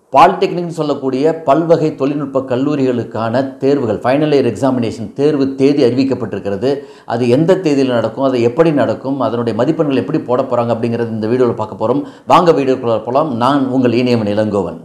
பாலிடெக்னிக்னு சொல்லக்கூடிய பல்வகை தொழில்நுட்ப கல்லூரிகளுக்கான தேர்வுகள் ஃபைனல் இயர் எக்ஸாமினேஷன் தேர்வு தேதி அறிவிக்கப்பட்டிருக்கிறது அது எந்த தேதியில் நடக்கும் அது எப்படி நடக்கும் அதனுடைய மதிப்பெண்கள் எப்படி போட போகிறாங்க அப்படிங்கிறது இந்த வீடியோவில் பார்க்க போகிறோம் வாங்க வீடியோக்குள்ள போகலாம் நான் உங்கள் இனியவன் இளங்கோவன்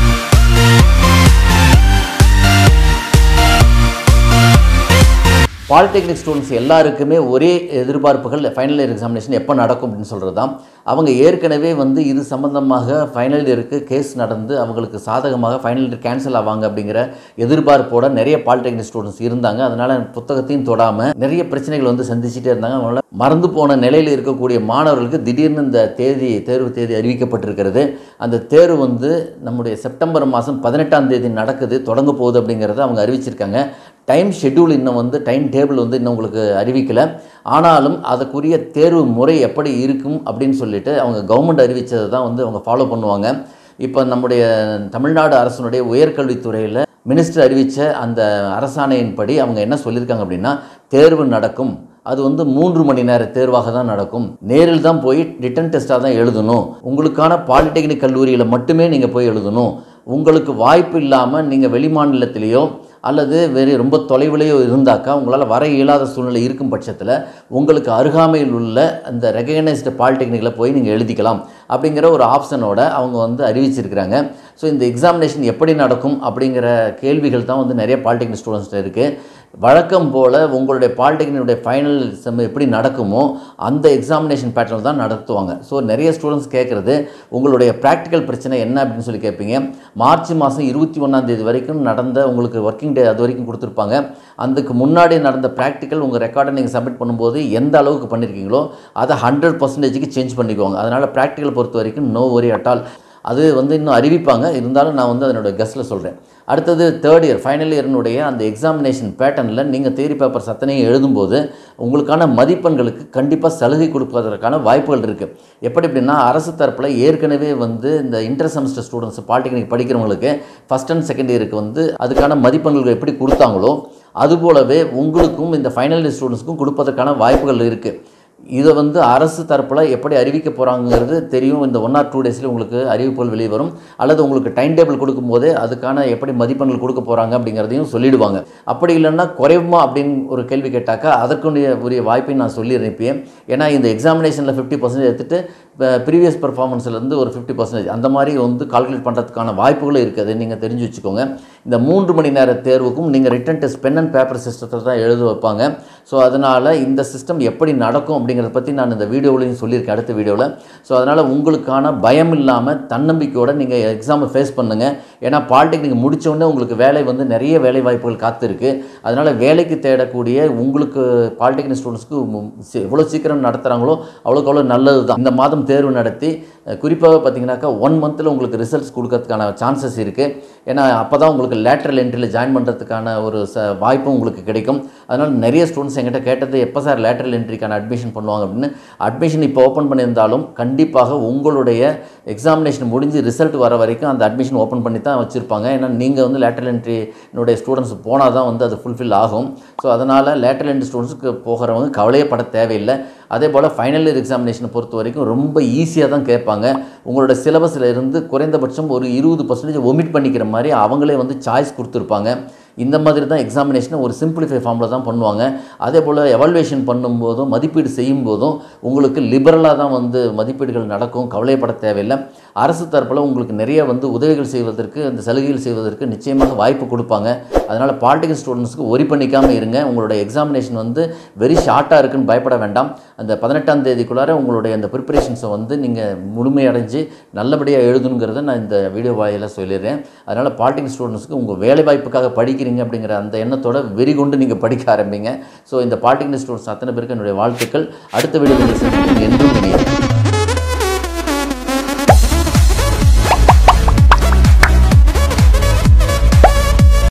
பாலிடெக்னிக் ஸ்டூடெண்ட்ஸ் எல்லாருக்குமே ஒரே எதிர்பார்ப்புகள் ஃபைனல் இயர் எக்ஸாமினேஷன் எப்போ நடக்கும் அப்படின்னு சொல்கிறது தான் அவங்க ஏற்கனவே வந்து இது சம்மந்தமாக ஃபைனல் இயருக்கு கேஸ் நடந்து அவங்களுக்கு சாதகமாக ஃபைனல் இயர் கேன்சல் ஆவாங்க அப்படிங்கிற எதிர்பார்ப்போட நிறைய பாலிடெக்னிக் ஸ்டூடெண்ட்ஸ் இருந்தாங்க அதனால் புத்தகத்தையும் தொடாமல் நிறைய பிரச்சனைகள் வந்து சந்திச்சுட்டே இருந்தாங்க அவங்களால மறந்து போன நிலையில் இருக்கக்கூடிய மாணவர்களுக்கு திடீர்னு இந்த தேதி தேர்வு தேதி அறிவிக்கப்பட்டிருக்கிறது அந்த தேர்வு வந்து நம்முடைய செப்டம்பர் மாதம் பதினெட்டாம் தேதி நடக்குது தொடங்க போகுது அப்படிங்கிறத அவங்க அறிவிச்சிருக்காங்க டைம் ஷெட்யூல் இன்னும் வந்து டைம் டேபிள் வந்து இன்னும் உங்களுக்கு அறிவிக்கலை ஆனாலும் அதுக்குரிய தேர்வு முறை எப்படி இருக்கும் அப்படின்னு சொல்லிட்டு அவங்க கவர்மெண்ட் அறிவித்ததை தான் வந்து அவங்க ஃபாலோ பண்ணுவாங்க இப்போ நம்முடைய தமிழ்நாடு அரசனுடைய உயர்கல்வித்துறையில் மினிஸ்டர் அறிவித்த அந்த அரசாணையின்படி அவங்க என்ன சொல்லியிருக்காங்க அப்படின்னா தேர்வு நடக்கும் அது வந்து மூன்று மணி நேர தேர்வாக தான் நடக்கும் நேரில் தான் போய் ரிட்டன் டெஸ்ட்டாக தான் எழுதணும் உங்களுக்கான பாலிடெக்னிக் கல்லூரியில் மட்டுமே நீங்கள் போய் எழுதணும் உங்களுக்கு வாய்ப்பு இல்லாமல் நீங்கள் வெளிமாநிலத்திலேயோ அல்லது வேறு ரொம்ப தொலைவிலேயோ இருந்தாக்கா உங்களால் வர இயலாத சூழ்நிலை இருக்கும் பட்சத்தில் உங்களுக்கு அருகாமையில் உள்ள அந்த ரெகனைஸ்டு பாலிடெக்னிக்கில் போய் நீங்கள் எழுதிக்கலாம் அப்படிங்கிற ஒரு ஆப்ஷனோட அவங்க வந்து அறிவிச்சிருக்கிறாங்க ஸோ இந்த எக்ஸாமினேஷன் எப்படி நடக்கும் அப்படிங்கிற கேள்விகள் தான் வந்து நிறைய பாலிடெக்னிக் ஸ்டூடெண்ட்ஸ்ட்டு இருக்குது வழக்கம் போல் உங்களுடைய பாலிடெக்னினுடைய ஃபைனல் செம் எப்படி நடக்குமோ அந்த எக்ஸாமினேஷன் பேட்டர்ன் தான் நடத்துவாங்க ஸோ நிறைய ஸ்டூடெண்ட்ஸ் கேட்குறது உங்களுடைய ப்ராக்டிக்கல் பிரச்சனை என்ன அப்படின்னு சொல்லி கேட்பீங்க மார்ச் மாதம் இருபத்தி ஒன்றாம் தேதி வரைக்கும் நடந்த உங்களுக்கு ஒர்க்கிங் டே அது வரைக்கும் கொடுத்துருப்பாங்க அதுக்கு முன்னாடி நடந்த ப்ராக்டிக்கல் உங்கள் ரெக்கார்டை நீங்கள் சப்மிட் பண்ணும்போது எந்த அளவுக்கு பண்ணியிருக்கீங்களோ அதை ஹண்ட்ரட் பர்சன்டேஜுக்கு சேஞ்ச் பண்ணிக்குவாங்க அதனால் ப்ராக்டிக்கல் பொறுத்த வரைக்கும் நோ ஒரி அட்டால் அது வந்து இன்னும் அறிவிப்பாங்க இருந்தாலும் நான் வந்து அதனோட கெஸ்ட்டில் சொல்கிறேன் அடுத்தது தேர்ட் இயர் ஃபைனல் இயர்னுடைய அந்த எக்ஸாமினேஷன் பேட்டர்னில் நீங்கள் தேரி பேப்பர்ஸ் அத்தனையும் எழுதும்போது உங்களுக்கான மதிப்பெண்களுக்கு கண்டிப்பாக சலுகை கொடுப்பதற்கான வாய்ப்புகள் இருக்குது எப்படி அப்படின்னா அரசு தரப்பில் ஏற்கனவே வந்து இந்த இன்டர் செமஸ்டர் ஸ்டூடெண்ட்ஸ் பாலிடெக்னிக் படிக்கிறவங்களுக்கு ஃபஸ்ட் அண்ட் செகண்ட் இயருக்கு வந்து அதுக்கான மதிப்பெண்கள் எப்படி கொடுத்தாங்களோ அதுபோலவே உங்களுக்கும் இந்த ஃபைனல் இயர் ஸ்டூடெண்ட்ஸ்க்கும் கொடுப்பதற்கான வாய்ப்புகள் இருக்குது இதை வந்து அரசு தரப்பில் எப்படி அறிவிக்க போகிறாங்கிறது தெரியும் இந்த ஒன் ஆர் டூ டேஸில் உங்களுக்கு அறிவிப்புகள் வெளியே வரும் அல்லது உங்களுக்கு டைம் டேபிள் கொடுக்கும்போதே அதுக்கான எப்படி மதிப்பெண்கள் கொடுக்க போகிறாங்க அப்படிங்கிறதையும் சொல்லிடுவாங்க அப்படி இல்லைன்னா குறைவுமா அப்படின்னு ஒரு கேள்வி கேட்டாக்கா அதற்குரிய உரிய வாய்ப்பையும் நான் சொல்லி அனுப்பியேன் ஏன்னா இந்த எக்ஸாமினேஷனில் ஃபிஃப்டி பர்சன்டேஜ் எடுத்துகிட்டு ப்ரீவியஸ் பர்ஃபார்மன்ஸ்லேருந்து ஒரு ஃபிஃப்டி பர்சன்டேஜ் அந்த மாதிரி வந்து கால்குலேட் பண்ணுறதுக்கான வாய்ப்புகளும் இருக்குது நீங்கள் தெரிஞ்சு வச்சுக்கோங்க இந்த மூன்று மணி நேர தேர்வுக்கும் நீங்கள் written test pen and paper சிஸ்டத்தில் தான் எழுத வைப்பாங்க ஸோ அதனால் இந்த சிஸ்டம் எப்படி நடக்கும் அப்படிங்கிறத பற்றி நான் இந்த வீடியோவிலையும் சொல்லியிருக்கேன் அடுத்த வீடியோவில் ஸோ அதனால் உங்களுக்கான பயம் இல்லாமல் தன்னம்பிக்கையோடு நீங்கள் எக்ஸாமை ஃபேஸ் பண்ணுங்கள் ஏன்னா பாலிடெக்னிக் முடித்தோடனே உங்களுக்கு வேலை வந்து நிறைய வேலை வாய்ப்புகள் காத்திருக்கு அதனால் வேலைக்கு தேடக்கூடிய உங்களுக்கு பாலிடெக்னிக் ஸ்டூடெண்ட்ஸ்க்கு எவ்வளோ சீக்கிரம் நடத்துகிறாங்களோ அவ்வளோக்கு அவ்வளோ நல்லது தான் இந்த மாதம் தேர்வு நடத்தி குறிப்பாக பார்த்தீங்கன்னாக்கா ஒன் மந்தில் உங்களுக்கு ரிசல்ட்ஸ் கொடுக்கறதுக்கான சான்சஸ் இருக்குது ஏன்னா அப்போ தான் உங்களுக்கு லேட்ரல் என்ட்ரியில் ஜாயின் பண்ணுறதுக்கான ஒரு ச வாய்ப்பும் உங்களுக்கு கிடைக்கும் அதனால் நிறைய ஸ்டூடெண்ட்ஸ் எங்கிட்ட கேட்டது எப்போ சார் லேட்ரல் என்ட்ரிக்கான அட்மிஷன் பண்ணுவாங்க அப்படின்னு அட்மிஷன் இப்போ ஓப்பன் பண்ணியிருந்தாலும் கண்டிப்பாக உங்களுடைய எக்ஸாமினேஷன் முடிஞ்சு ரிசல்ட் வர வரைக்கும் அந்த அட்மிஷன் ஓப்பன் பண்ணி தான் வச்சுருப்பாங்க ஏன்னா நீங்கள் வந்து லேட்ரல் என்ட்ரினுடைய ஸ்டூடெண்ட்ஸ் போனால் தான் வந்து அது ஃபுல்ஃபில் ஆகும் ஸோ அதனால் லேட்ரல் என்ட்ரி ஸ்டூடெண்ட்ஸுக்கு போகிறவங்க கவலையப்பட தேவையில்லை அதே போல் ஃபைனல் இயர் எக்ஸாமினேஷனை பொறுத்த வரைக்கும் ரொம்ப ஈஸியாக தான் கேட்பாங்க உங்களோட சிலபஸில் இருந்து குறைந்தபட்சம் ஒரு இருபது பர்சன்டேஜ் ஒமிட் பண்ணிக்கிற மாதிரி அவங்களே வந்து சாய்ஸ் கொடுத்துருப்பாங்க இந்த மாதிரி தான் எக்ஸாமினேஷனை ஒரு சிம்பிளிஃபை ஃபார்மில் தான் பண்ணுவாங்க அதே போல் எவால்வேஷன் பண்ணும்போதும் மதிப்பீடு செய்யும் போதும் உங்களுக்கு லிபரலாக தான் வந்து மதிப்பீடுகள் நடக்கும் கவலைப்பட தேவையில்லை அரசு தரப்பில் உங்களுக்கு நிறைய வந்து உதவிகள் செய்வதற்கு அந்த சலுகைகள் செய்வதற்கு நிச்சயமாக வாய்ப்பு கொடுப்பாங்க அதனால் பாலிடெக்னிக் ஸ்டூடெண்ட்ஸ்க்கு ஒரி பண்ணிக்காமல் இருங்க உங்களோட எக்ஸாமினேஷன் வந்து வெரி ஷார்ட்டாக இருக்குன்னு பயப்பட வேண்டாம் அந்த பதினெட்டாம் தேதிக்குள்ளார உங்களுடைய அந்த ப்ரிப்பரேஷன்ஸை வந்து நீங்கள் முழுமையடைஞ்சு நல்லபடியாக எழுதணுங்கிறத நான் இந்த வீடியோ வாயிலாக சொல்லிடுறேன் அதனால் பாலிடெக்னிக் ஸ்டூடெண்ட்ஸ்க்கு உங்கள் வேலை வாய்ப்புக்காக படிக்கிறீங்க அப்படிங்கிற அந்த எண்ணத்தோட வெறி கொண்டு நீங்கள் படிக்க ஆரம்பிங்க ஸோ இந்த பாலிடெக்னிக் ஸ்டூடெண்ட்ஸ் அத்தனை பேருக்கு என்னுடைய வாழ்த்துக்கள் அடுத்த வீடியோ நீங்கள் என்றும் இணையம்